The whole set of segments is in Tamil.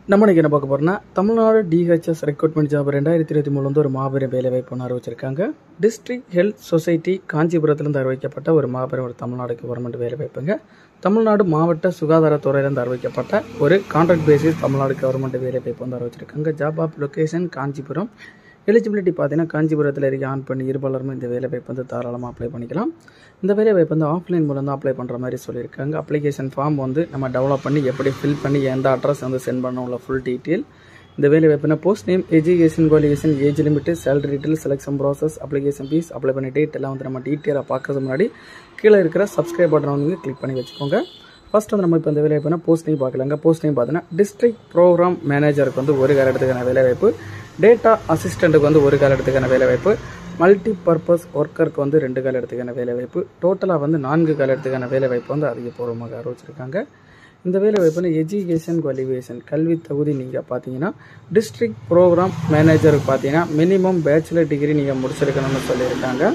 நம்ம இன்னைக்கு என்ன பார்க்க போறோம்னா தமிழ்நாடு டிஹெச்எஸ் ரெக்ரூட்மெண்ட் ஜாப் ரெண்டாயிரத்தி இருபத்தி மூணு வந்து ஒரு மாபெரும் வேலைவாய்ப்பு ஒன்று அறிவிச்சிருக்காங்க டிஸ்ட்ரிக்ட் ஹெல்த் சொசைட்டி காஞ்சிபுரத்திலிருந்து அறிவிக்கப்பட்ட ஒரு மாபெரும் ஒரு தமிழ்நாடு கவர்மெண்ட் வேலைவாய்ப்புங்க தமிழ்நாடு மாவட்ட சுகாதாரத்துறையிலிருந்து அறிவிக்கப்பட்ட ஒரு கான்ட்ராக்ட் பேசிஸ் தமிழ்நாடு கவர்மெண்ட் வேலைவாய்ப்பு வந்து அறிவிச்சிருக்காங்க job of location Kanchipuram eligibility பார்த்தீங்கன்னா காஞ்சிபுரத்தில் இருக்க ஆண் பெண் இருபாலருமே இந்த வேலைவாய்ப்பு வந்து தாராளமாக அப்ளை பண்ணிக்கலாம் இந்த வேலைவாய்ப்பு வந்து ஆஃப்லைன் மூலம் தான் அப்ளை பண்ணுற மாதிரி சொல்லியிருக்காங்க அப்ளிகேஷன் ஃபார்ம் வந்து நம்ம டெவலப் பண்ணி எப்படி ஃபில் பண்ணி எந்த அட்ரஸ் வந்து சென்ட் பண்ண உள்ள ஃபுல் டீட்டெயில் இந்த வேலை வாய்ப்புனா post name education qualification age limit salary detail selection process application fee apply பண்ணி டேட் எல்லாம் வந்து நம்ம டீட்டெயிலாக பார்க்கறது முன்னாடி கீழே இருக்கிற சப்ஸ்கிரைப் பட்டன் வந்து கிளிக் பண்ணி வச்சுக்கோங்க ஃபர்ஸ்ட் வந்து நம்ம இப்போ இந்த வேலை வாய்ப்புனா போஸ்ட் நேம் பார்க்கலாங்க போஸ்ட் நேம் பார்த்தீங்கன்னா டிஸ்ட்ரிக்ட் ப்ரோக்ராம் மேனேஜருக்கு வந்து ஒரு காலத்துக்கான வேலை வாய்ப்பு டேட்டா அசிஸ்டண்ட்டுக்கு வந்து ஒரு காலத்துக்கான வேலை வாய்ப்பு மல்டி பர்பஸ் ஒர்க்கருக்கு வந்து ரெண்டு கால இடத்துக்கான வேலை வாய்ப்பு டோட்டலாக வந்து நான்கு கால இடத்துக்கான வேலை வாய்ப்பு வந்து அதிகபூர்வமாக அறிவிச்சிருக்காங்க இந்த வேலை வாய்ப்புனா எஜுகேஷன் குவாலிஃபிகேஷன் கல்வி தகுதி நீங்கள் பார்த்தீங்கன்னா டிஸ்ட்ரிக்ட் ப்ரோக்ராம் மேனேஜருக்கு பார்த்தீங்கன்னா மினிமம் பேச்சுலர் டிகிரி நீங்கள் முடிச்சிருக்கணும்னு சொல்லியிருக்காங்க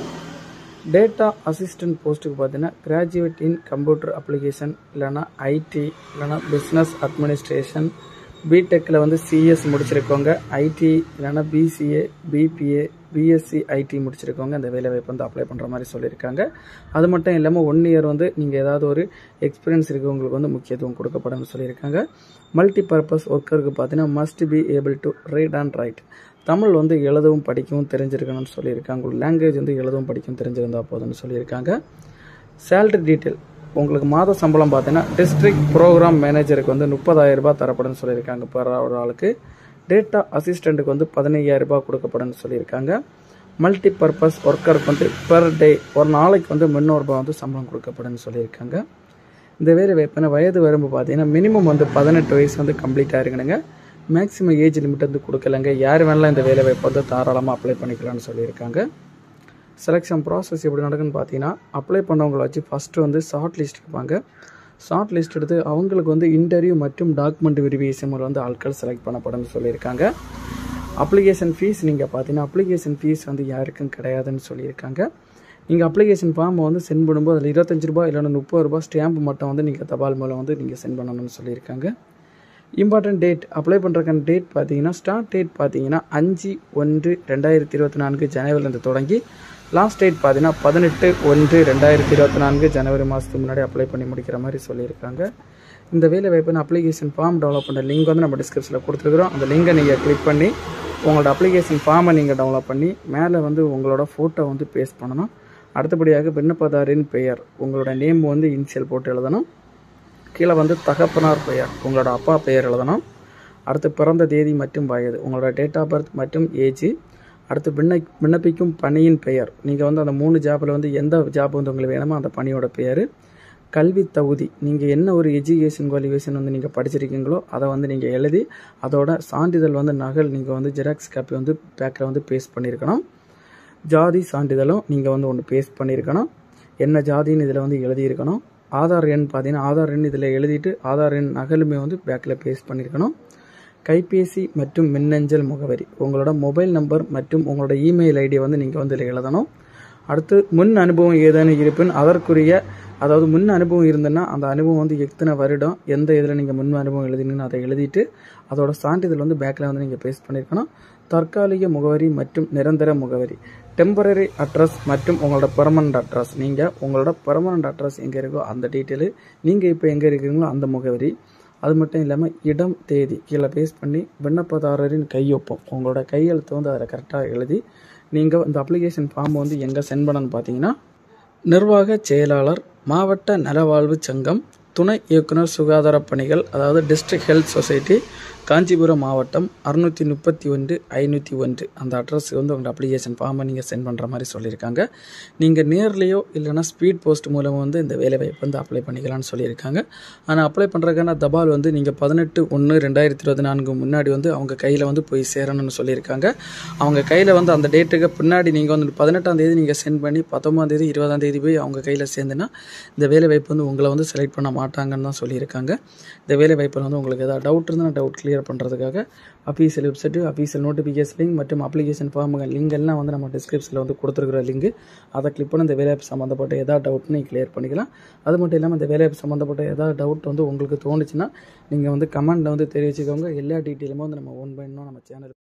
டேட்டா அசிஸ்டன்ட் போஸ்ட்டுக்கு பார்த்தீங்கன்னா கிராஜுவேட் இன் கம்ப்யூட்டர் அப்ளிகேஷன் இல்லைனா ஐடி இல்லைனா பிஸ்னஸ் அட்மினிஸ்ட்ரேஷன் பிடெக்கில் வந்து சிஎஸ் முடிச்சிருக்கவங்க ஐடி இல்லைனா பிசிஏ பிபிஏ பிஎஸ்சி ஐடி முடிச்சிருக்கவங்க அந்த வேலை வாய்ப்பு வந்து அப்ளை பண்ணுற மாதிரி சொல்லியிருக்காங்க அது மட்டும் இல்லாமல் ஒன் இயர் வந்து நீங்கள் ஏதாவது ஒரு எக்ஸ்பீரியன்ஸ் இருக்கவங்களுக்கு வந்து முக்கியத்துவம் கொடுக்கப்படும் சொல்லியிருக்காங்க மல்டி பர்பஸ் ஒர்க்கருக்கு பார்த்தீங்கன்னா must be able to read and write Tamil வந்து எழுதவும் படிக்கவும் தெரிஞ்சிருக்கணும்னு சொல்லியிருக்காங்க உங்களுக்கு லாங்குவேஜ் வந்து எழுதவும் படிக்கவும் தெரிஞ்சிருந்தா போதும்னு சொல்லியிருக்காங்க சேலரி டீட்டெயில் உங்களுக்கு மாத சம்பளம் பார்த்தீங்கன்னா டிஸ்ட்ரிக்ட் ப்ரோக்ராம் மேனேஜருக்கு வந்து முப்பதாயிரம் ரூபாய் தரப்படும்னு சொல்லியிருக்காங்க per ஒரு ஆளுக்கு டேட்டா அசிஸ்டண்ட்டுக்கு வந்து பதினையாயிரம் ரூபாய் கொடுக்கப்படும்னு சொல்லியிருக்காங்க மல்டி பர்பஸ் ஒர்க்கருக்கு வந்து பெர் டே ஒரு நாளைக்கு வந்து முந்நூறுபா வந்து சம்பளம் கொடுக்கப்படும்னு சொல்லியிருக்காங்க இந்த வேலை வாய்ப்புனா வயது வரம்பு பார்த்தீங்கன்னா மினிமம் வந்து பதினெட்டு வயசு வந்து கம்ப்ளீட்டாக இருக்கணுங்க மேக்ஸிமம் ஏஜ் லிமிட் வந்து கொடுக்கலங்க யார் வேணாலும் இந்த வேலை வாய்ப்பு வந்து தாராளமாக அப்ளை பண்ணிக்கலாம்னு சொல்லியிருக்காங்க செலெக்ஷன் ப்ராசஸ் எப்படி நடக்குன்னு பார்த்தீங்கன்னா அப்ளை பண்ணவங்களை வச்சு ஃபஸ்ட்டு வந்து ஷார்ட் லிஸ்ட் எடுப்பாங்க ஷார்ட் லிஸ்ட் எடுத்து அவங்களுக்கு வந்து இன்டர்வியூ மற்றும் டாக்குமெண்ட் வெரிஃபிகேஷன் மூலம் வந்து ஆட்கள் செலக்ட் பண்ணப்படும்னு சொல்லியிருக்காங்க அப்ளிகேஷன் ஃபீஸ் நீங்கள் பார்த்தீங்கன்னா அப்ளிகேஷன் ஃபீஸ் வந்து யாருக்கும் கிடையாதுன்னு சொல்லியிருக்காங்க நீங்கள் அப்ளிகேஷன் ஃபார்மை வந்து சென்ட் பண்ணும்போது அதில் இருபத்தஞ்சு ரூபாய் இல்லைன்னா முப்பது ரூபாய் ஸ்டாம்ப் மட்டும் வந்து நீங்கள் தபால் மூலம் வந்து நீங்கள் சென்ட் பண்ணணும்னு சொல்லியிருக்காங்க இம்பார்ட்டன்ட் டேட் அப்ளை பண்ணுறக்கான டேட் பார்த்தீங்கன்னா ஸ்டார்ட் டேட் பார்த்தீங்கன்னா அஞ்சு ஒன்று ரெண்டாயிரத்தி இருபத்தி நான்கு ஜனவரிலேருந்து தொடங்கி லாஸ்ட் டேட் பார்த்தீங்கன்னா பதினெட்டு ஒன்று ரெண்டாயிரத்தி இருபத்தி நான்கு ஜனவரி மாதத்துக்கு முன்னாடி அப்ளை பண்ணி முடிக்கிற மாதிரி சொல்லியிருக்காங்க இந்த வேலை வாய்ப்புன்னு அப்ளிகேஷன் ஃபார்ம் டெவலப் பண்ணுற லிங்க் வந்து நம்ம டிஸ்கிரிப்ஷனில் கொடுத்துருக்குறோம் அந்த லிங்கை நீங்கள் கிளிக் பண்ணி உங்களோட அப்ளிகேஷன் ஃபார்மை நீங்கள் டெவலப் பண்ணி மேலே வந்து உங்களோட ஃபோட்டோ வந்து பேஸ்ட் பண்ணணும் அடுத்தபடியாக விண்ணப்பதாரின் பெயர் உங்களோட நேம் வந்து இனிஷியல் போட்டு எழுதணும் கீழே வந்து தகப்பனார் பெயர் உங்களோட அப்பா பெயர் எழுதணும் அடுத்து பிறந்த தேதி மற்றும் வயது உங்களோட டேட் ஆஃப் பர்த் மற்றும் ஏஜ் அடுத்து விண்ண விண்ணப்பிக்கும் பணியின் பெயர் நீங்கள் வந்து அந்த மூணு ஜாப்பில் வந்து எந்த ஜாப் வந்து உங்களுக்கு வேணுமோ அந்த பணியோட பெயர் கல்வி தகுதி நீங்கள் என்ன ஒரு எஜுகேஷன் குவாலிஃபிகேஷன் வந்து நீங்கள் படிச்சிருக்கீங்களோ அதை வந்து நீங்கள் எழுதி அதோட சான்றிதழ் வந்து நகல் நீங்கள் வந்து ஜெராக்ஸ் காப்பி வந்து பேக்கில் வந்து பேஸ்ட் பண்ணியிருக்கணும் ஜாதி சான்றிதழும் நீங்கள் வந்து ஒன்று பேஸ்ட் பண்ணியிருக்கணும் என்ன ஜாதின்னு இதில் வந்து எழுதியிருக்கணும் ஆதார் எண் பார்த்தீங்கன்னா ஆதார் எண் இதில் எழுதிட்டு ஆதார் எண் நகலுமே வந்து பேக்கில் பேஸ்ட் பண்ணியிருக்கணும் கைபேசி மற்றும் மின்னஞ்சல் முகவரி உங்களோட மொபைல் நம்பர் மற்றும் உங்களோட இமெயில் ஐடியை வந்து நீங்கள் வந்து இதில் எழுதணும் அடுத்து முன் அனுபவம் ஏதேனும் இருப்பின் அதற்குரிய அதாவது முன் அனுபவம் இருந்ததுன்னா அந்த அனுபவம் வந்து எத்தனை வருடம் எந்த இதில் நீங்கள் முன் அனுபவம் எழுதினீங்கன்னு அதை எழுதிட்டு அதோட சான்றிதழ் வந்து பேக்கில் வந்து நீங்கள் பேஸ்ட் பண்ணியிருக்கணும் தற்காலிக முகவரி மற்றும் நிரந்தர முகவரி டெம்பரரி அட்ரஸ் மற்றும் உங்களோட பெர்மனண்ட் அட்ரஸ் நீங்கள் உங்களோட பெர்மனண்ட் அட்ரஸ் எங்கே இருக்கோ அந்த டீட்டெயிலு நீங்கள் இப்போ எங்கே இருக்கிறீங்களோ அந்த முகவரி அது மட்டும் இல்லாமல் இடம் தேதி கீழே பேஸ்ட் பண்ணி விண்ணப்பதாரரின் கையொப்பம் உங்களோட கையெழுத்தை வந்து அதில் கரெக்டாக எழுதி நீங்கள் இந்த அப்ளிகேஷன் ஃபார்ம் வந்து எங்கே சென்ட் பண்ணணும்னு பார்த்தீங்கன்னா நிர்வாக செயலாளர் மாவட்ட நலவாழ்வு சங்கம் துணை இயக்குனர் சுகாதார பணிகள் அதாவது டிஸ்ட்ரிக்ட் ஹெல்த் சொசைட்டி காஞ்சிபுரம் மாவட்டம் அறுநூற்றி முப்பத்தி ஒன்று ஐநூற்றி ஒன்று அந்த அட்ரஸுக்கு வந்து உங்கள் அப்ளிகேஷன் ஃபார்மை நீங்கள் சென்ட் பண்ணுற மாதிரி சொல்லியிருக்காங்க நீங்கள் நேர்லேயோ இல்லைனா ஸ்பீட் போஸ்ட் மூலம் வந்து இந்த வேலைவாய்ப்பு வந்து அப்ளை பண்ணிக்கலாம்னு சொல்லியிருக்காங்க ஆனால் அப்ளை பண்ணுறதுக்கான தபால் வந்து நீங்கள் பதினெட்டு ஒன்று ரெண்டாயிரத்தி இருபத்தி நான்கு முன்னாடி வந்து அவங்க கையில் வந்து போய் சேரணும்னு சொல்லியிருக்காங்க அவங்க கையில் வந்து அந்த டேட்டுக்கு பின்னாடி நீங்கள் வந்து பதினெட்டாம் தேதி நீங்கள் சென்ட் பண்ணி பத்தொம்பதாம் தேதி இருபதாம் தேதி போய் அவங்க கையில் சேர்ந்துன்னா இந்த வேலைவாய்ப்பு வந்து உங்களை வந்து செலக்ட் பண்ண மாட்டாங்கன்னு தான் சொல்லியிருக்காங்க இந்த வேலை வாய்ப்பில் வந்து உங்களுக்கு ஏதாவது டவுட் இருந்தால் டவுட் கிளியர் பண்ணுறதுக்காக official website official notification link மற்றும் அப்ளிகேஷன் ஃபார்முகள் லிங்க் எல்லாம் வந்து நம்ம டிஸ்கிரிப்ஷனில் வந்து கொடுத்துருக்குற லிங்க் அதை கிளிக் பண்ணி இந்த வேலைவாய்ப்பு சம்மந்தப்பட்ட ஏதாவது டவுட்னு நீங்கள் கிளியர் பண்ணிக்கலாம் அது மட்டும் இல்லாமல் இந்த வேலைவாய்ப்பு சம்மந்தப்பட்ட ஏதாவது டவுட் வந்து உங்களுக்கு தோணுச்சுன்னா நீங்கள் வந்து கமெண்ட்டில் வந்து தெரிவிச்சுக்கோங்க எல்லா டீட்டெயிலுமே வந்து நம்ம ஒன் பை ஒன்னாக நம்ம சேனல்